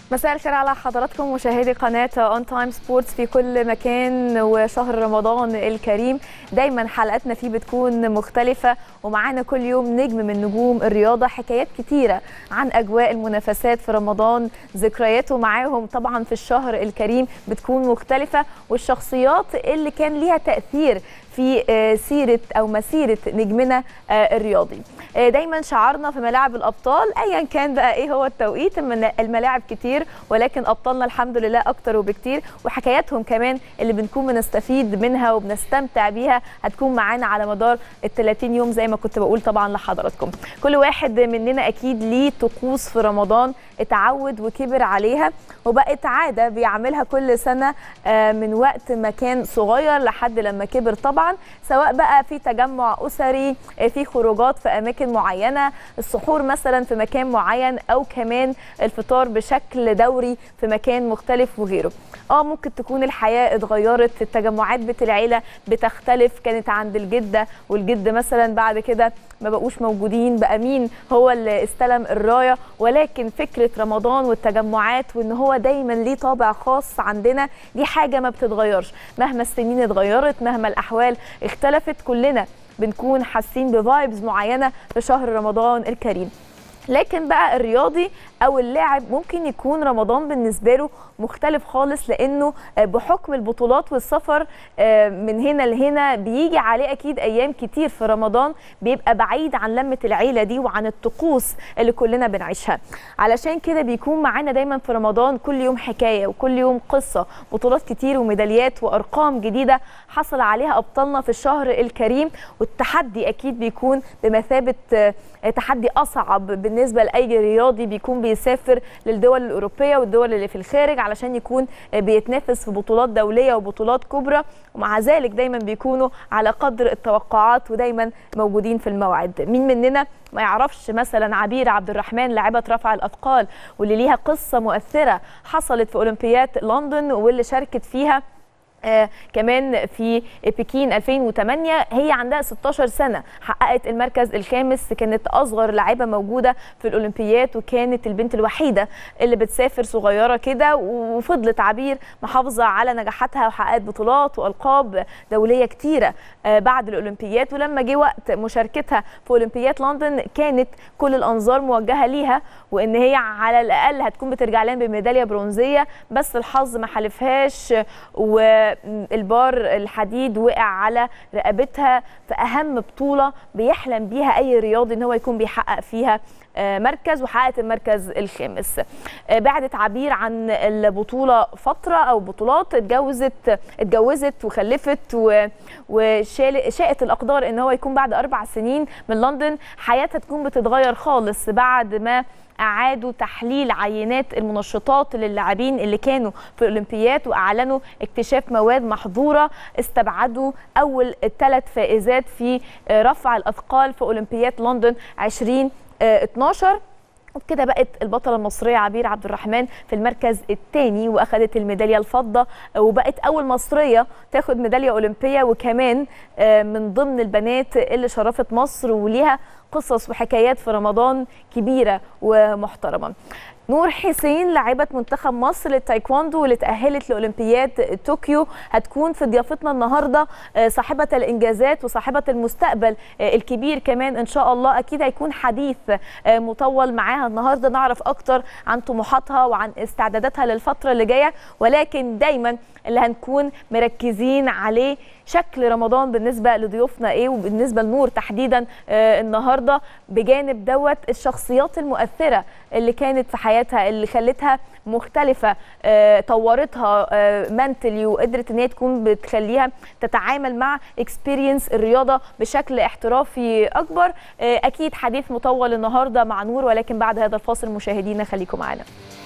مساء الخير على حضراتكم مشاهدي قناة اون تايم سبورتس في كل مكان وشهر رمضان الكريم دايما حلقاتنا فيه بتكون مختلفة ومعانا كل يوم نجم من نجوم الرياضة حكايات كتيرة عن أجواء المنافسات في رمضان ذكرياته معاهم طبعا في الشهر الكريم بتكون مختلفة والشخصيات اللي كان ليها تأثير في سيرة أو مسيرة نجمنا الرياضي دايما شعارنا في ملاعب الأبطال أيا كان بقى إيه هو التوقيت الملاعب كتير ولكن أبطالنا الحمد لله أكتر وبكتير وحكاياتهم كمان اللي بنكون بنستفيد منها وبنستمتع بيها هتكون معانا على مدار ال 30 يوم زي ما كنت بقول طبعا لحضراتكم كل واحد مننا أكيد ليه طقوس في رمضان اتعود وكبر عليها وبقت عادة بيعملها كل سنة من وقت ما كان صغير لحد لما كبر طبعا سواء بقى في تجمع أسري في خروجات في أماكن معينة السحور مثلا في مكان معين أو كمان الفطار بشكل دوري في مكان مختلف وغيره اه ممكن تكون الحياة اتغيرت التجمعات بيت العيلة بتختلف كانت عند الجدة والجد مثلا بعد كده ما بقوش موجودين بقى مين هو اللي استلم الراية ولكن فكرة رمضان والتجمعات وان هو دايما ليه طابع خاص عندنا دي حاجة ما بتتغيرش مهما السنين اتغيرت مهما الأحوال اختلفت كلنا بنكون حاسين بفايبز معينة في شهر رمضان الكريم لكن بقى الرياضي او اللاعب ممكن يكون رمضان بالنسبه له مختلف خالص لانه بحكم البطولات والسفر من هنا لهنا بيجي عليه اكيد ايام كتير في رمضان بيبقى بعيد عن لمه العيله دي وعن الطقوس اللي كلنا بنعيشها علشان كده بيكون معانا دايما في رمضان كل يوم حكايه وكل يوم قصه بطولات كتير وميداليات وارقام جديده حصل عليها ابطالنا في الشهر الكريم والتحدي اكيد بيكون بمثابه تحدي اصعب بالنسبه لاي رياضي بيكون بيسافر للدول الاوروبيه والدول اللي في الخارج علشان يكون بيتنافس في بطولات دوليه وبطولات كبرى ومع ذلك دايما بيكونوا على قدر التوقعات ودايما موجودين في الموعد مين مننا ما يعرفش مثلا عبير عبد الرحمن لاعبه رفع الاثقال واللي ليها قصه مؤثره حصلت في اولمبياد لندن واللي شاركت فيها آه كمان في بكين 2008 هي عندها 16 سنه حققت المركز الخامس كانت اصغر لاعبه موجوده في الاولمبيات وكانت البنت الوحيده اللي بتسافر صغيره كده وفضلت عبير محافظه على نجاحاتها وحققت بطولات والقاب دوليه كتيره آه بعد الاولمبيات ولما جه وقت مشاركتها في اولمبيات لندن كانت كل الانظار موجهه ليها وان هي على الاقل هتكون بترجع لنا بميداليه برونزيه بس الحظ ما حالفهاش و البار الحديد وقع على رقبتها في اهم بطوله بيحلم بيها اي رياضي ان هو يكون بيحقق فيها مركز وحققت المركز الخامس بعدت عبير عن البطوله فتره او بطولات اتجوزت اتجوزت وخلفت وشاءت الاقدار ان هو يكون بعد اربع سنين من لندن حياتها تكون بتتغير خالص بعد ما اعادوا تحليل عينات المنشطات للاعبين اللي كانوا في الاولمبيات واعلنوا اكتشاف مواد محظوره استبعدوا اول الثلاث فائزات في رفع الاثقال في اولمبياد لندن 2012 وبكده بقت البطله المصريه عبير عبد الرحمن في المركز الثاني واخذت الميداليه الفضه وبقت اول مصريه تاخد ميداليه اولمبيه وكمان من ضمن البنات اللي شرفت مصر وليها قصص وحكايات في رمضان كبيره ومحترمه نور حسين لاعبة منتخب مصر للتايكواندو واللي تأهلت لأولمبياد طوكيو هتكون في ضيافتنا النهارده صاحبة الإنجازات وصاحبة المستقبل الكبير كمان إن شاء الله أكيد هيكون حديث مطول معاها النهارده نعرف أكتر عن طموحاتها وعن استعداداتها للفترة اللي جاية ولكن دايما اللي هنكون مركزين عليه شكل رمضان بالنسبه لضيوفنا ايه وبالنسبه لنور تحديدا آه النهارده بجانب دوت الشخصيات المؤثره اللي كانت في حياتها اللي خلتها مختلفه آه طورتها آه منتلي وقدرت ان هي تكون بتخليها تتعامل مع اكسبيرينس الرياضه بشكل احترافي اكبر آه اكيد حديث مطول النهارده مع نور ولكن بعد هذا الفاصل مشاهدينا خليكم معانا